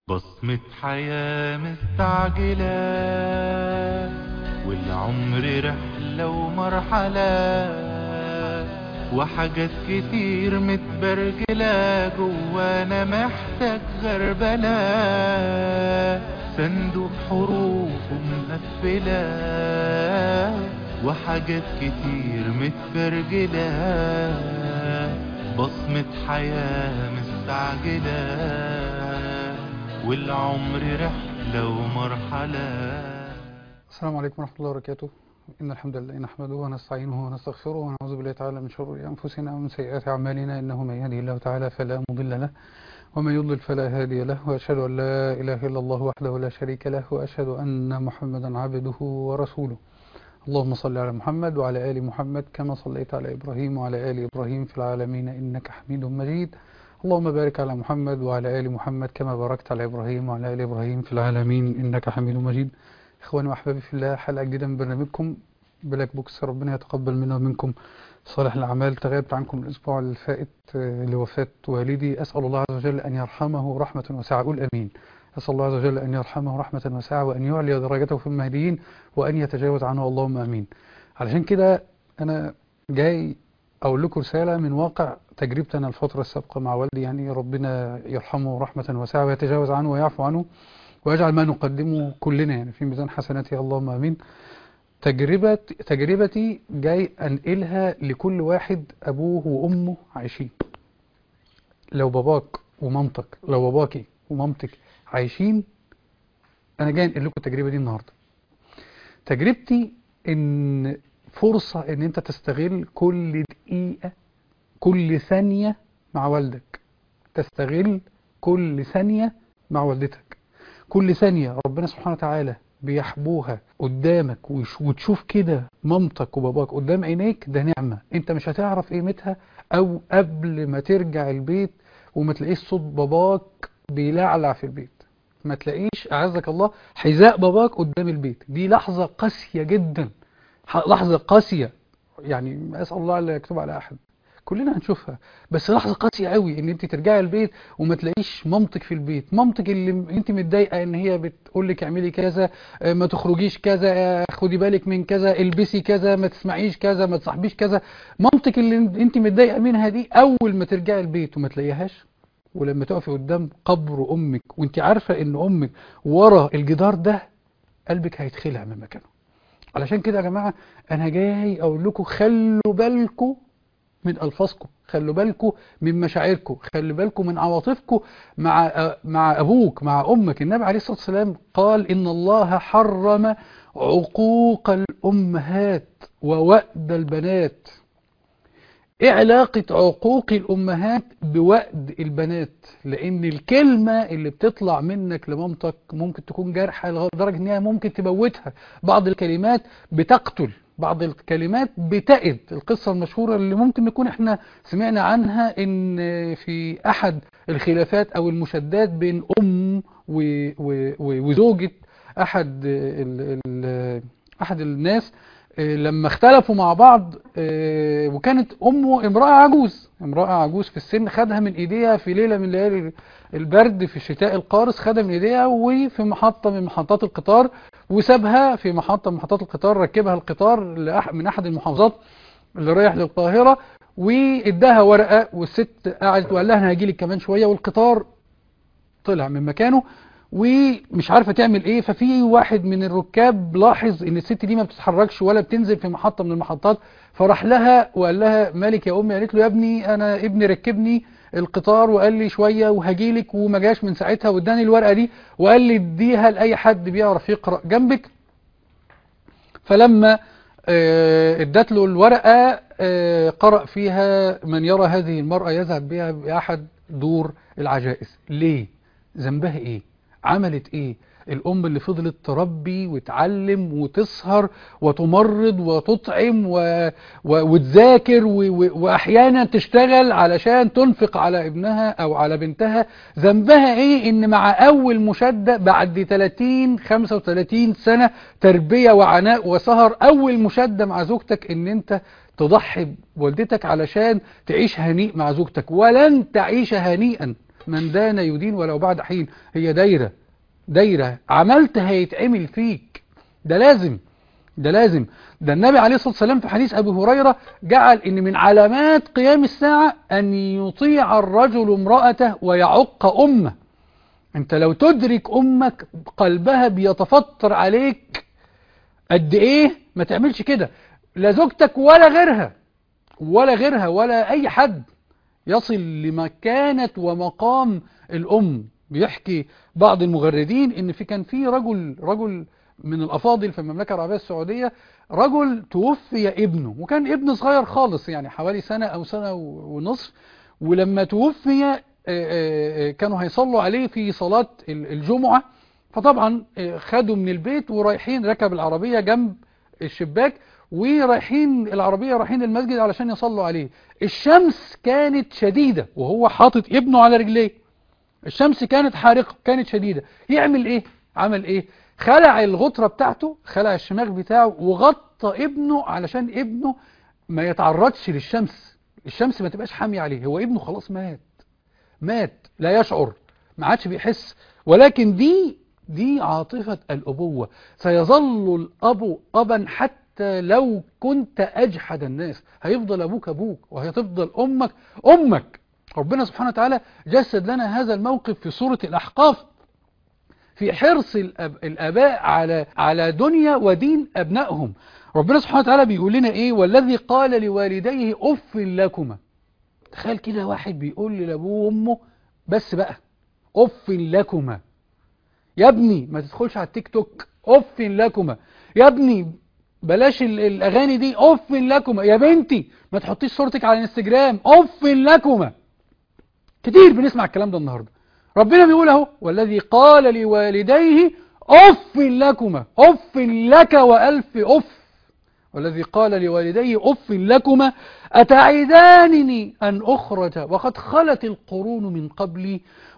بصمة حياة مستعجلة والعمر رحلة ومرحلة وحاجات كتير متبرجلة جوانا محتاج غربلة صندوق حروف مقفلة وحاجات كتير متبرجلة بصمة حياة مستعجلة والعمر رحلة ومرحلة السلام عليكم ورحمة الله وبركاته إن الحمد لله نحمده ونستعينه ونستغفره ونعوذ بالله تعالى من شرور أنفسنا ومن سيئات أعمالنا إنه من يهده الله تعالى فلا مضل له ومن يضلل فلا هادي له وأشهد أن لا إله إلا الله وحده لا شريك له وأشهد أن محمدا عبده ورسوله اللهم صل على محمد وعلى آل محمد كما صليت على إبراهيم وعلى آل إبراهيم في العالمين إنك حميد مجيد اللهم بارك على محمد وعلى آل محمد كما باركت على إبراهيم وعلى آل إبراهيم في العالمين إنك حميد مجيد إخواني وأحبابي في الله حلقة جديدة من برنامجكم بلاك بوكس ربنا يتقبل منا ومنكم صالح الأعمال تغيبت عنكم الأسبوع اللي فات لوفاة والدي أسأل الله عز وجل أن يرحمه رحمة واسعة أقول أمين أسأل الله عز وجل أن يرحمه رحمة واسعة وأن يعلي درجته في المهديين وأن يتجاوز عنه اللهم أمين علشان كده أنا جاي أقول لكم رسالة من واقع تجربتي أنا الفترة السابقة مع والدي يعني ربنا يرحمه رحمة واسعة ويتجاوز عنه ويعفو عنه ويجعل ما نقدمه كلنا يعني في ميزان حسناته اللهم امين تجربة تجربتي جاي انقلها لكل واحد ابوه وامه عايشين لو باباك ومامتك لو باباكي ومامتك عايشين انا جاي انقل لكم التجربة دي النهاردة تجربتي ان فرصة ان انت تستغل كل دقيقة كل ثانية مع والدك تستغل كل ثانية مع والدتك كل ثانية ربنا سبحانه وتعالى بيحبوها قدامك وتشوف كده مامتك وباباك قدام عينيك ده نعمة انت مش هتعرف قيمتها او قبل ما ترجع البيت وما تلاقيش صوت باباك بيلعلع في البيت ما تلاقيش اعزك الله حذاء باباك قدام البيت دي لحظة قاسية جدا لحظة قاسية يعني اسأل الله لا يكتب على احد كلنا هنشوفها بس لحظة قاسية قوي ان انت ترجعي البيت وما تلاقيش مامتك في البيت مامتك اللي انت متضايقة ان هي بتقول لك اعملي كذا ما تخرجيش كذا خدي بالك من كذا البسي كذا ما تسمعيش كذا ما تصاحبيش كذا مامتك اللي انت متضايقة منها دي اول ما ترجعي البيت وما تلاقيهاش ولما تقفي قدام قبر امك وانت عارفة ان امك ورا الجدار ده قلبك هيتخلع من مكانه علشان كده يا جماعة انا جاي اقول لكم خلوا بالكم من ألفاظكم خلوا بالكم من مشاعركم خلوا بالكم من عواطفكم مع مع أبوك مع أمك النبي عليه الصلاة والسلام قال إن الله حرم عقوق الأمهات ووأد البنات إيه علاقة عقوق الأمهات بوأد البنات لأن الكلمة اللي بتطلع منك لمامتك ممكن تكون جارحة لدرجة إنها ممكن تموتها بعض الكلمات بتقتل بعض الكلمات بتأد القصة المشهورة اللي ممكن نكون احنا سمعنا عنها ان في احد الخلافات او المشادات بين ام وزوجة احد ال ال احد الناس لما اختلفوا مع بعض وكانت امه امرأة عجوز امرأة عجوز في السن خدها من ايديها في ليلة من ليالي البرد في الشتاء القارس خدها من ايديها وفي محطة من محطات القطار وسابها في محطة من محطات القطار ركبها القطار من احد المحافظات اللي رايح للقاهرة واداها ورقة والست قعدت وقال لها انا هاجي لك كمان شوية والقطار طلع من مكانه ومش عارفة تعمل ايه ففي واحد من الركاب لاحظ ان الست دي ما بتتحركش ولا بتنزل في محطة من المحطات فراح لها وقال لها مالك يا امي قالت له يا ابني انا ابني ركبني القطار وقال لي شوية وهجيلك وما جاش من ساعتها واداني الورقة دي وقال لي اديها لأي حد بيعرف يقرأ جنبك فلما ادت له الورقة قرأ فيها من يرى هذه المرأة يذهب بها بأحد دور العجائز ليه؟ ذنبها ايه؟ عملت ايه؟ الأم اللي فضلت تربي وتعلم وتسهر وتمرض وتطعم و... و... وتذاكر و... و... وأحيانا تشتغل علشان تنفق على ابنها أو على بنتها ذنبها إيه إن مع أول مشادة بعد 30 35 سنة تربية وعناء وسهر أول مشادة مع زوجتك إن أنت تضحي بوالدتك علشان تعيش هنيء مع زوجتك ولن تعيش هنيئا من دان يدين ولو بعد حين هي دايرة دايرة عملت هيتعمل فيك ده لازم ده لازم ده النبي عليه الصلاة والسلام في حديث أبي هريرة جعل إن من علامات قيام الساعة أن يطيع الرجل امرأته ويعق أمه أنت لو تدرك أمك قلبها بيتفطر عليك قد إيه ما تعملش كده لا زوجتك ولا غيرها ولا غيرها ولا أي حد يصل لمكانة ومقام الأم بيحكي بعض المغردين إن في كان في رجل رجل من الأفاضل في المملكة العربية السعودية رجل توفي ابنه وكان ابن صغير خالص يعني حوالي سنة أو سنة ونصف ولما توفي كانوا هيصلوا عليه في صلاة الجمعة فطبعا خدوا من البيت ورايحين ركب العربية جنب الشباك ورايحين العربية رايحين المسجد علشان يصلوا عليه الشمس كانت شديدة وهو حاطط ابنه على رجليه الشمس كانت حارقة كانت شديدة يعمل ايه عمل ايه خلع الغطرة بتاعته خلع الشماغ بتاعه وغطى ابنه علشان ابنه ما يتعرضش للشمس الشمس ما تبقاش حامية عليه هو ابنه خلاص مات مات لا يشعر ما عادش بيحس ولكن دي دي عاطفة الأبوة سيظل الأب أبا حتى لو كنت أجحد الناس هيفضل أبوك أبوك وهتفضل أمك أمك ربنا سبحانه وتعالى جسد لنا هذا الموقف في سورة الأحقاف في حرص الأب... الآباء على على دنيا ودين أبنائهم ربنا سبحانه وتعالى بيقول لنا إيه والذي قال لوالديه أف لكما تخيل كده واحد بيقول لأبوه وأمه بس بقى أف لكما يا ابني ما تدخلش على التيك توك أف لكما يا ابني بلاش الأغاني دي أف لكما يا بنتي ما تحطيش صورتك على الانستجرام أف لكما كتير بنسمع الكلام ده النهاردة ربنا بيقول اهو والذي قال لوالديه أف لكما أف لك وألف أف والذي قال لوالديه أف لكما أتعدانني أن أخرج وقد خلت القرون من قبلي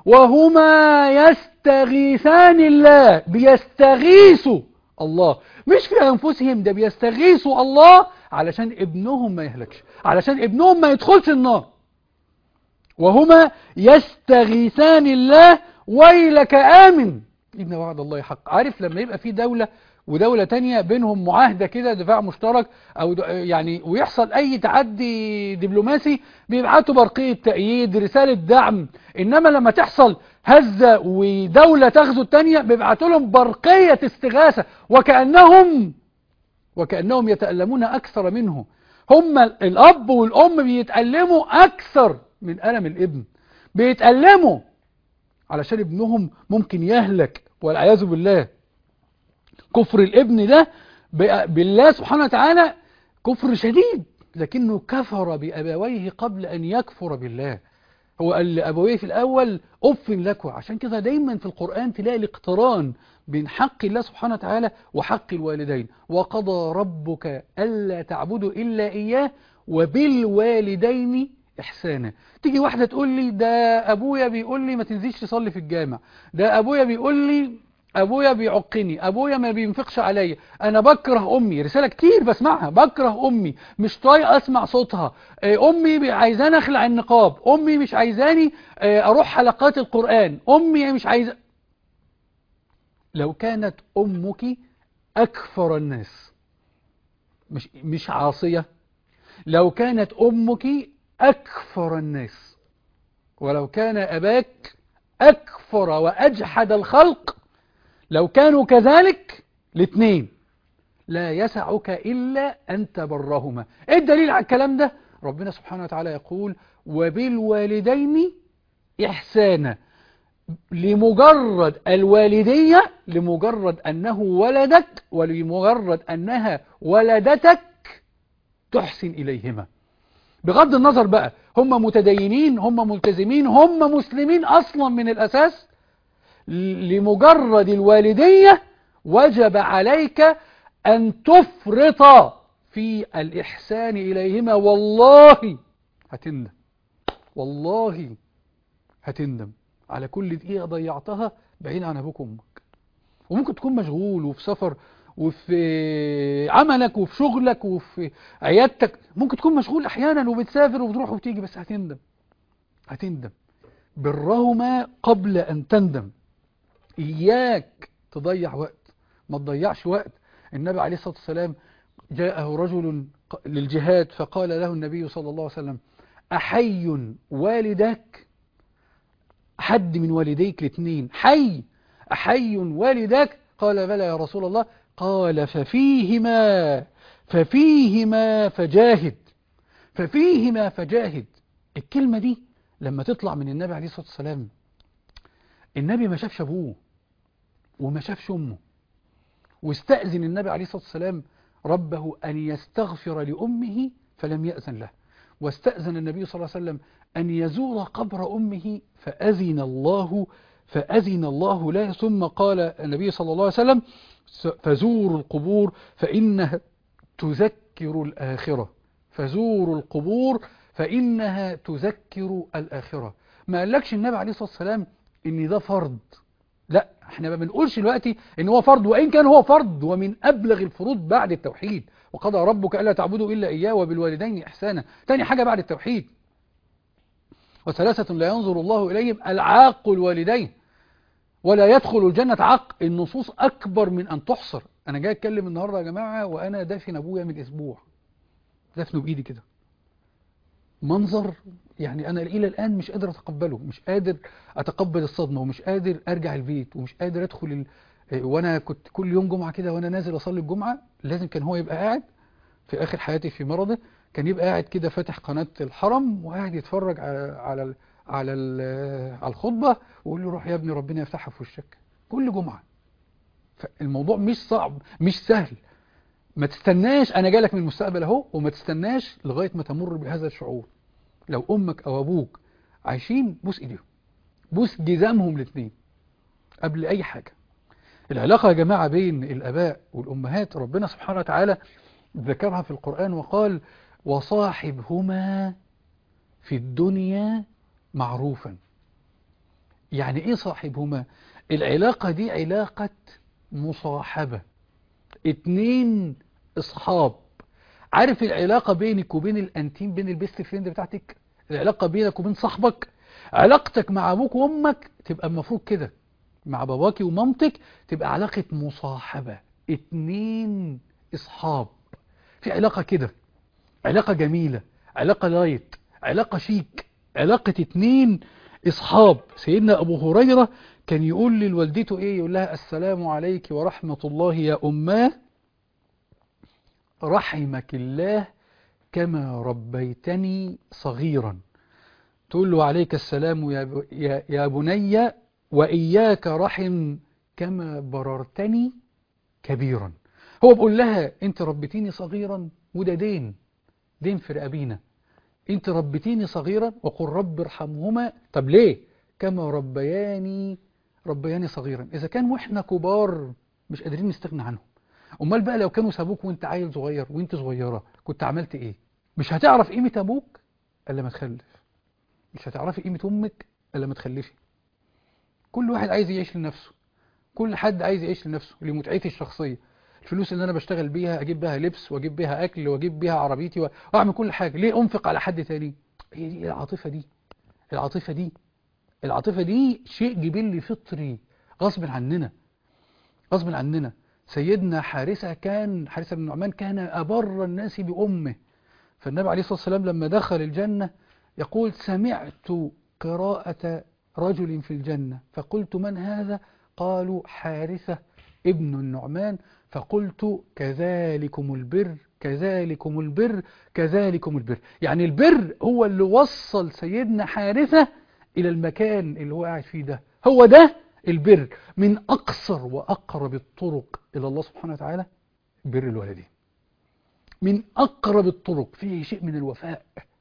وهما يستغيثان الله بيستغيثوا الله مش في أنفسهم ده بيستغيثوا الله علشان ابنهم ما يهلكش علشان ابنهم ما يدخلش النار وهما يستغيثان الله ويلك آمن إن وعد الله حق عارف لما يبقى في دولة ودولة تانية بينهم معاهدة كده دفاع مشترك أو يعني ويحصل أي تعدي دبلوماسي بيبعتوا برقية تأييد رسالة دعم إنما لما تحصل هزة ودولة تغزو التانية بيبعتوا لهم برقية استغاثة وكأنهم وكأنهم يتألمون أكثر منه هم الأب والأم بيتألموا أكثر من ألم الابن بيتألموا علشان ابنهم ممكن يهلك والعياذ بالله كفر الابن ده بالله سبحانه وتعالى كفر شديد لكنه كفر بأبويه قبل أن يكفر بالله هو قال لأبويه في الأول أف لكم عشان كده دايما في القرآن تلاقي الاقتران بين حق الله سبحانه وتعالى وحق الوالدين وقضى ربك ألا تعبدوا إلا إياه وبالوالدين إحسانا تيجي واحدة تقول لي ده أبويا بيقول لي ما تنزيش تصلي في الجامع ده أبويا بيقول لي أبويا بيعقني أبويا ما بينفقش عليا أنا بكره أمي رسالة كتير بسمعها بكره أمي مش طايق أسمع صوتها أمي عايزاني أخلع النقاب أمي مش عايزاني أروح حلقات القرآن أمي مش عايزة لو كانت أمك أكفر الناس مش, مش عاصية لو كانت أمك أكفر الناس ولو كان أباك أكفر وأجحد الخلق لو كانوا كذلك الاثنين لا يسعك إلا أن تبرهما إيه الدليل على الكلام ده ربنا سبحانه وتعالى يقول وبالوالدين إحسانا لمجرد الوالدية لمجرد أنه ولدك ولمجرد أنها ولدتك تحسن إليهما بغض النظر بقى هم متدينين هم ملتزمين هم مسلمين أصلا من الأساس لمجرد الوالدية وجب عليك أن تفرط في الإحسان إليهما والله هتندم والله هتندم على كل دقيقة ضيعتها بعيد عن أبوك وأمك وممكن تكون مشغول وفي سفر وفي عملك وفي شغلك وفي عيادتك ممكن تكون مشغول أحيانا وبتسافر وبتروح وبتيجي بس هتندم هتندم برهما قبل أن تندم إياك تضيع وقت ما تضيعش وقت النبي عليه الصلاة والسلام جاءه رجل للجهاد فقال له النبي صلى الله عليه وسلم أحي والدك حد من والديك الاثنين حي أحي والدك قال بلى يا رسول الله قال ففيهما ففيهما فجاهد ففيهما فجاهد الكلمة دي لما تطلع من النبي عليه الصلاة والسلام النبي ما شافش أبوه وما شافش أمه واستأذن النبي عليه الصلاة والسلام ربه أن يستغفر لأمه فلم يأذن له واستأذن النبي صلى الله عليه وسلم أن يزور قبر أمه فأذن الله فأذن الله له ثم قال النبي صلى الله عليه وسلم فزوروا القبور فإنها تذكر الآخرة فزوروا القبور فإنها تذكر الآخرة ما قالكش النبي عليه الصلاة والسلام إن ده فرض لا احنا ما بنقولش دلوقتي ان هو فرض وان كان هو فرض ومن ابلغ الفروض بعد التوحيد وقضى ربك الا تعبدوا الا اياه وبالوالدين احسانا تاني حاجه بعد التوحيد وثلاثه لا ينظر الله اليهم العاق الوالدين ولا يدخل الجنه عق النصوص اكبر من ان تحصر انا جاي اتكلم النهارده يا جماعه وانا دافن ابويا من اسبوع دفنه بايدي كده منظر يعني أنا إلى الآن مش قادر أتقبله مش قادر أتقبل الصدمة ومش قادر أرجع البيت ومش قادر أدخل ال... وأنا كنت كل يوم جمعة كده وأنا نازل أصلي الجمعة لازم كان هو يبقى قاعد في آخر حياتي في مرضه كان يبقى قاعد كده فاتح قناة الحرم وقاعد يتفرج على على ال... على ال... على الخطبة ويقول له روح يا ابني ربنا يفتحها في وشك كل جمعة فالموضوع مش صعب مش سهل ما تستناش أنا جالك من المستقبل أهو وما تستناش لغاية ما تمر بهذا الشعور لو امك او ابوك عايشين بوس ايديهم بوس جزامهم الاثنين قبل اي حاجة العلاقة يا جماعة بين الاباء والامهات ربنا سبحانه وتعالى ذكرها في القرآن وقال وصاحبهما في الدنيا معروفا يعني ايه صاحبهما العلاقة دي علاقة مصاحبة اتنين اصحاب عارف العلاقة بينك وبين الانتيم بين البيست فريند بتاعتك العلاقة بينك وبين صاحبك علاقتك مع ابوك وامك تبقى المفروض كده مع باباكي ومامتك تبقى علاقة مصاحبة اتنين اصحاب في علاقة كده علاقة جميلة علاقة لايت علاقة شيك علاقة اتنين اصحاب سيدنا ابو هريرة كان يقول لوالدته ايه يقول لها السلام عليك ورحمة الله يا اماه رحمك الله كما ربيتني صغيرا تقول له عليك السلام يا, يا, يا بني وإياك رحم كما بررتني كبيرا هو بيقول لها انت ربيتيني صغيرا وده دين دين في رقابينا انت ربيتيني صغيرا وقل رب ارحمهما طب ليه كما ربياني ربياني صغيرا اذا كان واحنا كبار مش قادرين نستغنى عنهم امال بقى لو كانوا سابوك وانت عيل صغير وانت صغيرة كنت عملت ايه مش هتعرف قيمة ابوك الا ما تخلف مش هتعرفي قيمة امك الا ما تخلفي كل واحد عايز يعيش لنفسه كل حد عايز يعيش لنفسه لمتعتي الشخصية الفلوس اللي انا بشتغل بيها اجيب بيها لبس واجيب بيها اكل واجيب بيها عربيتي واعمل كل حاجة ليه انفق على حد تاني هي دي العاطفة دي العاطفة دي العاطفة دي شيء جبلي فطري غصب عننا غصب عننا سيدنا حارثة كان حارثة بن النعمان كان أبر الناس بأمه فالنبي عليه الصلاة والسلام لما دخل الجنة يقول سمعت قراءة رجل في الجنة فقلت من هذا قالوا حارثة ابن النعمان فقلت كذلكم البر كذلكم البر كذلكم البر يعني البر هو اللي وصل سيدنا حارثة إلى المكان اللي هو قاعد فيه ده هو ده البر من أقصر وأقرب الطرق إلى الله سبحانه وتعالى بر الوالدين من أقرب الطرق فيه شيء من الوفاء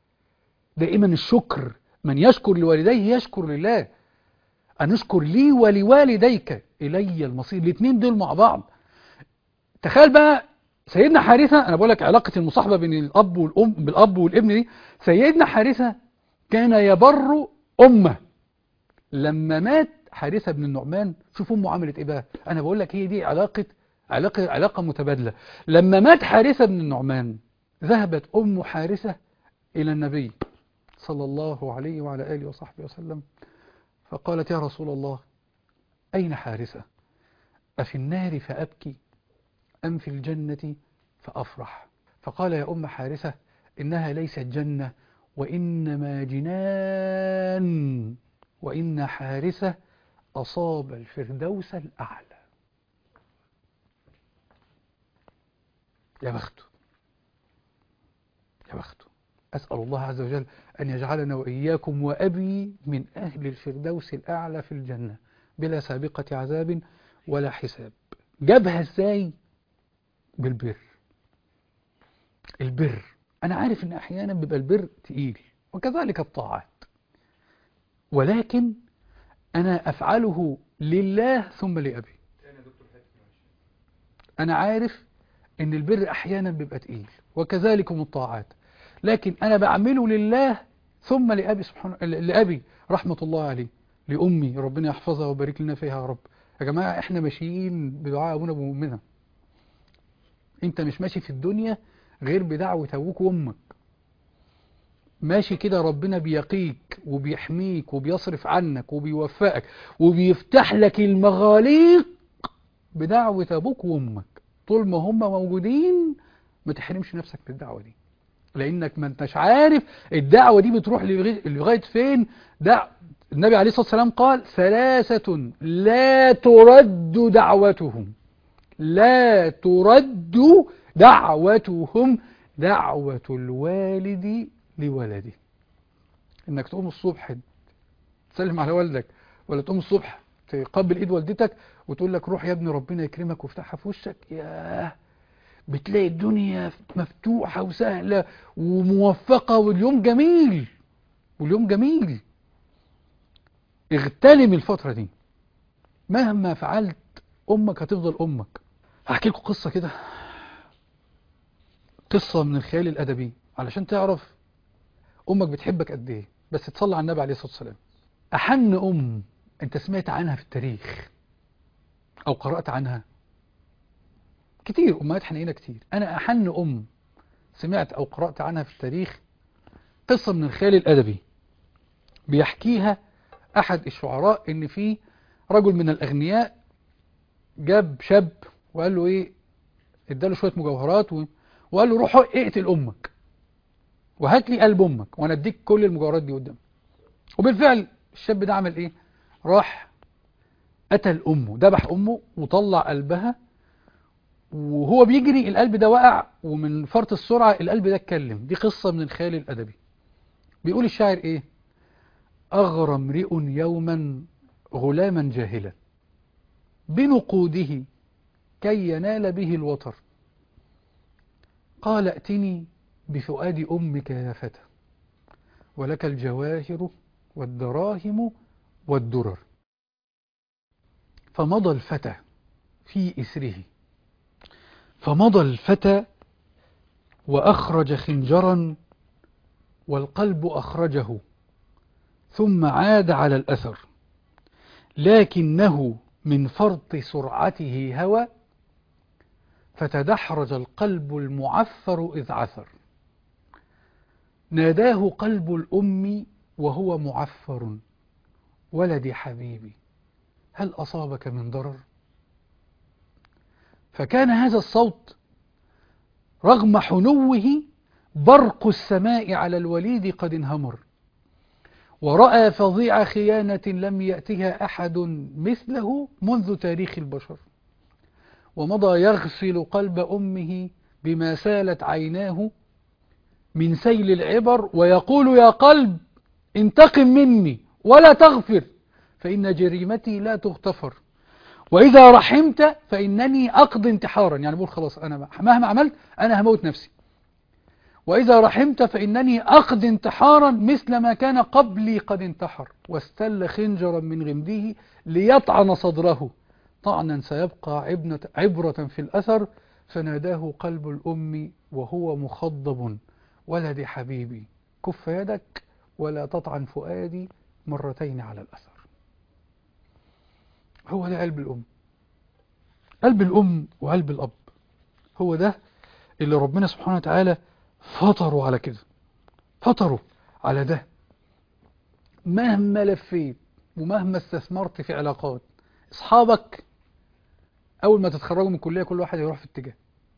دائما الشكر من يشكر لوالديه يشكر لله أن اشكر لي ولوالديك إلي المصير الاثنين دول مع بعض تخيل بقى سيدنا حارثة أنا بقول لك علاقة المصاحبة بين الأب والأم بالأب والابن دي سيدنا حارثة كان يبر أمه لما مات حارثة بن النعمان شوف أمه عملت إيه بقى أنا بقول لك هي دي علاقة علاقة علاقة متبادلة لما مات حارثة بن النعمان ذهبت أم حارثة إلى النبي صلى الله عليه وعلى آله وصحبه وسلم فقالت يا رسول الله أين حارسة أفي النار فأبكي أم في الجنة فأفرح فقال يا أم حارسة إنها ليست جنة وإنما جنان وإن حارسة أصاب الفردوس الأعلى يا بخته يا بخته أسأل الله عز وجل أن يجعلنا وإياكم وأبي من أهل الفردوس الأعلى في الجنة بلا سابقة عذاب ولا حساب جابها ازاي بالبر البر أنا عارف أن أحيانا بيبقى البر تقيل وكذلك الطاعات ولكن أنا أفعله لله ثم لأبي أنا عارف أن البر أحيانا بيبقى تقيل وكذلكم الطاعات لكن أنا بعمله لله ثم لأبي سبحانه لأبي رحمة الله عليه لأمي ربنا يحفظها ويبارك لنا فيها يا رب يا جماعة احنا ماشيين بدعاء أبونا وأمنا انت مش ماشي في الدنيا غير بدعوة أبوك وأمك ماشي كده ربنا بيقيك وبيحميك وبيصرف عنك وبيوفقك وبيفتح لك المغاليق بدعوة أبوك وأمك طول ما هم موجودين ما تحرمش نفسك من الدعوة دي لأنك ما انتش عارف الدعوة دي بتروح لغاية فين دع... النبي عليه الصلاة والسلام قال ثلاثة لا ترد دعوتهم لا ترد دعوتهم دعوة الوالد لولده انك تقوم الصبح تسلم على والدك ولا تقوم الصبح تقبل ايد والدتك وتقول لك روح يا ابني ربنا يكرمك وافتحها في وشك ياه بتلاقي الدنيا مفتوحة وسهلة وموفقة واليوم جميل واليوم جميل اغتنم الفترة دي مهما فعلت أمك هتفضل أمك هحكي لكم قصة كده قصة من الخيال الأدبي علشان تعرف أمك بتحبك قد إيه بس تصلي على النبي عليه الصلاة والسلام أحن أم أنت سمعت عنها في التاريخ أو قرأت عنها كتير أمهات حنينة كتير أنا أحن أم سمعت أو قرأت عنها في التاريخ قصة من الخيال الأدبي بيحكيها أحد الشعراء إن في رجل من الأغنياء جاب شاب وقال له إيه اداله شوية مجوهرات و... وقال له روح اقتل أمك وهات لي قلب أمك وأنا أديك كل المجوهرات دي قدام وبالفعل الشاب ده عمل إيه راح قتل أمه ذبح أمه وطلع قلبها وهو بيجري القلب ده وقع ومن فرط السرعة القلب ده اتكلم دي قصة من الخيال الأدبي بيقول الشاعر إيه أغرى امرئ يوما غلاما جاهلا بنقوده كي ينال به الوطر قال ائتني بفؤاد أمك يا فتى ولك الجواهر والدراهم والدرر فمضى الفتى في إسره فمضى الفتى وأخرج خنجرا والقلب أخرجه ثم عاد على الأثر لكنه من فرط سرعته هوى فتدحرج القلب المعفر إذ عثر ناداه قلب الأم وهو معفر ولدي حبيبي هل أصابك من ضرر فكان هذا الصوت رغم حنوه برق السماء على الوليد قد انهمر ورأى فظيع خيانة لم يأتها أحد مثله منذ تاريخ البشر ومضى يغسل قلب أمه بما سالت عيناه من سيل العبر ويقول يا قلب انتقم مني ولا تغفر فإن جريمتي لا تغتفر وإذا رحمت فإنني أقضي انتحارا يعني بقول خلاص أنا مهما عملت أنا هموت نفسي وإذا رحمت فإنني أقضي انتحارا مثل ما كان قبلي قد انتحر واستل خنجرا من غمده ليطعن صدره طعنا سيبقى عبنة عبرة في الأثر فناداه قلب الأم وهو مخضب ولدي حبيبي كف يدك ولا تطعن فؤادي مرتين على الأثر هو ده قلب الأم قلب الأم وقلب الأب هو ده اللي ربنا سبحانه وتعالى فطروا على كده فطروا على ده مهما لفيت ومهما استثمرت في علاقات اصحابك اول ما تتخرجوا من الكليه كل واحد يروح في اتجاه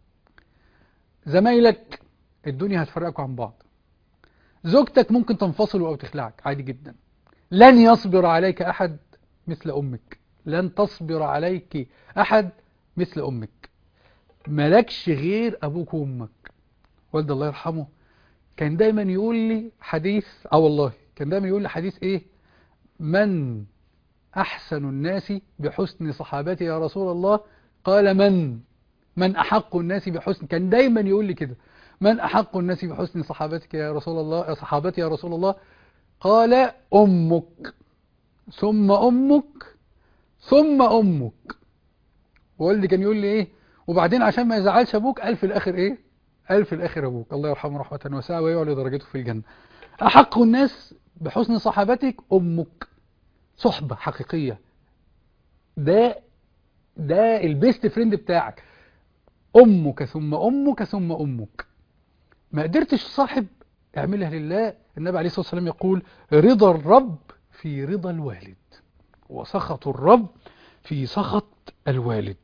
زمايلك الدنيا هتفرقكم عن بعض زوجتك ممكن تنفصلوا او تخلعك عادي جدا لن يصبر عليك احد مثل امك لن تصبر عليك احد مثل امك ملكش غير ابوك وامك والد الله يرحمه كان دايما يقول لي حديث اه والله كان دايما يقول لي حديث ايه من احسن الناس بحسن صحابتي يا رسول الله قال من من احق الناس بحسن كان دايما يقول لي كده من احق الناس بحسن صحابتك يا رسول الله صحابتي يا رسول الله قال امك ثم امك ثم امك والدي كان يقول لي ايه وبعدين عشان ما يزعلش ابوك قال في الاخر ايه قال في الاخر ابوك الله يرحمه رحمه واسعه ويعلي درجته في الجنه احق الناس بحسن صحابتك امك صحبه حقيقيه ده ده البيست فريند بتاعك امك ثم امك ثم امك ما قدرتش تصاحب اعملها لله النبي عليه الصلاه والسلام يقول رضا الرب في رضا الوالد وسخط الرب في سخط الوالد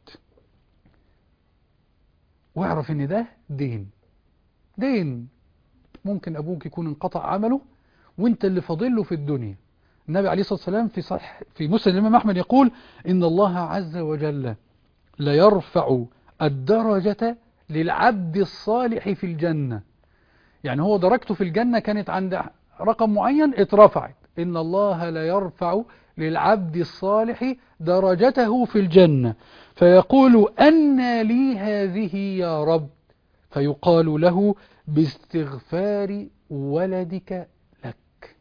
واعرف ان ده دين دين ممكن ابوك يكون انقطع عمله وانت اللي فاضل له في الدنيا النبي عليه الصلاة والسلام في صح في مسلم الإمام أحمد يقول إن الله عز وجل لا يرفع الدرجة للعبد الصالح في الجنة يعني هو درجته في الجنة كانت عند رقم معين اترفعت إن الله لا يرفع للعبد الصالح درجته في الجنة فيقول أن لي هذه يا رب فيقال له باستغفار ولدك لك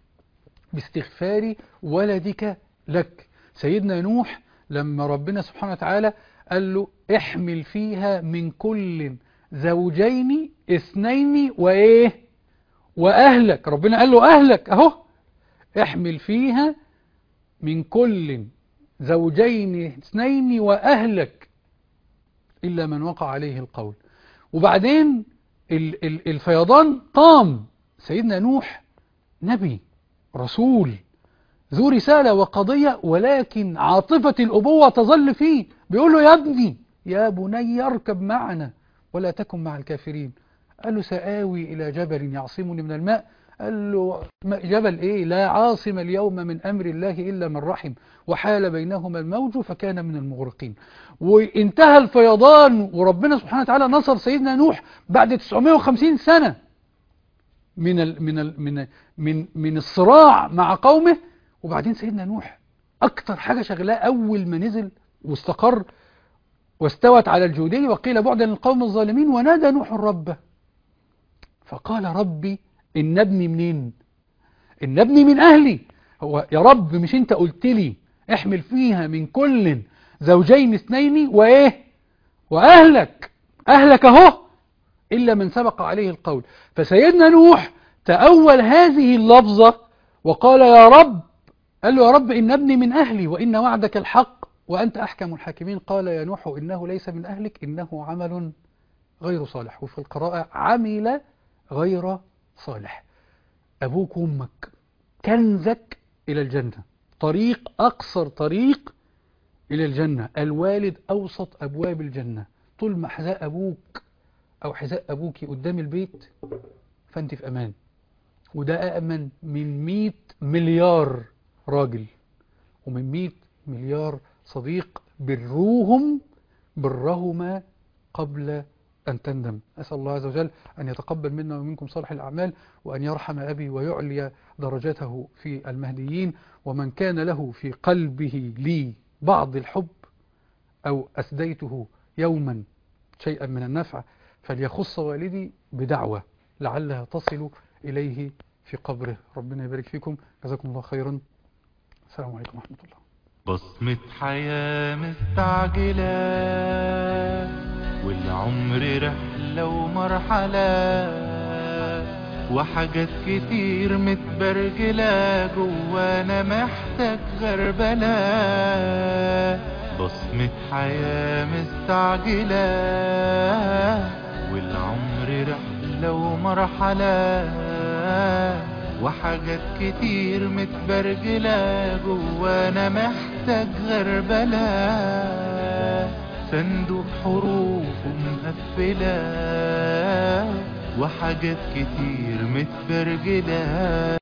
باستغفار ولدك لك سيدنا نوح لما ربنا سبحانه وتعالى قال له احمل فيها من كل زوجين اثنين وايه واهلك ربنا قال له اهلك اهو احمل فيها من كل زوجين اثنين واهلك الا من وقع عليه القول وبعدين ال- ال- الفيضان قام سيدنا نوح نبي رسول ذو رسالة وقضية ولكن عاطفة الأبوة تظل فيه بيقول له يا ابني يا بني اركب معنا ولا تكن مع الكافرين قال له سآوي إلى جبل يعصمني من الماء قال له ما- جبل إيه لا عاصم اليوم من أمر الله إلا من رحم وحال بينهما الموج فكان من المغرقين وانتهى الفيضان وربنا سبحانه وتعالى نصر سيدنا نوح بعد 950 سنة من ال من ال من من من الصراع مع قومه وبعدين سيدنا نوح أكتر حاجة شغلاه أول ما نزل واستقر واستوت على الجودي وقيل بعدا للقوم الظالمين ونادى نوح ربه فقال ربي إن ابني منين إن ابني من أهلي هو يا رب مش أنت قلت لي احمل فيها من كل زوجين اثنين وإيه وأهلك أهلك أهو إلا من سبق عليه القول فسيدنا نوح تأول هذه اللفظة وقال يا رب قال له يا رب إن ابني من أهلي وإن وعدك الحق وأنت أحكم الحاكمين قال يا نوح إنه ليس من أهلك إنه عمل غير صالح وفي القراءة عمل غير صالح أبوك وأمك كنزك إلى الجنة طريق أقصر طريق إلى الجنة الوالد أوسط أبواب الجنة طول ما حذاء أبوك أو حذاء أبوك قدام البيت فأنت في أمان وده أأمن من 100 مليار راجل ومن 100 مليار صديق بروهم برهما قبل أن تندم أسأل الله عز وجل أن يتقبل منا ومنكم صالح الأعمال وأن يرحم أبي ويعلي درجته في المهديين ومن كان له في قلبه لي بعض الحب أو أسديته يوما شيئا من النفع فليخص والدي بدعوة لعلها تصل إليه في قبره ربنا يبارك فيكم جزاكم الله خيرا السلام عليكم ورحمة الله بصمة حياة مستعجلة والعمر رحلة ومرحلة وحاجات كتير متبرجلة جوانا محتاج غربلة بصمة حياة مستعجلة والعمر رحلة ومرحلة وحاجات كتير متبرجلة جوانا محتاج غربلة صندوق حروف مقفلة وحاجات كتير متبرجلة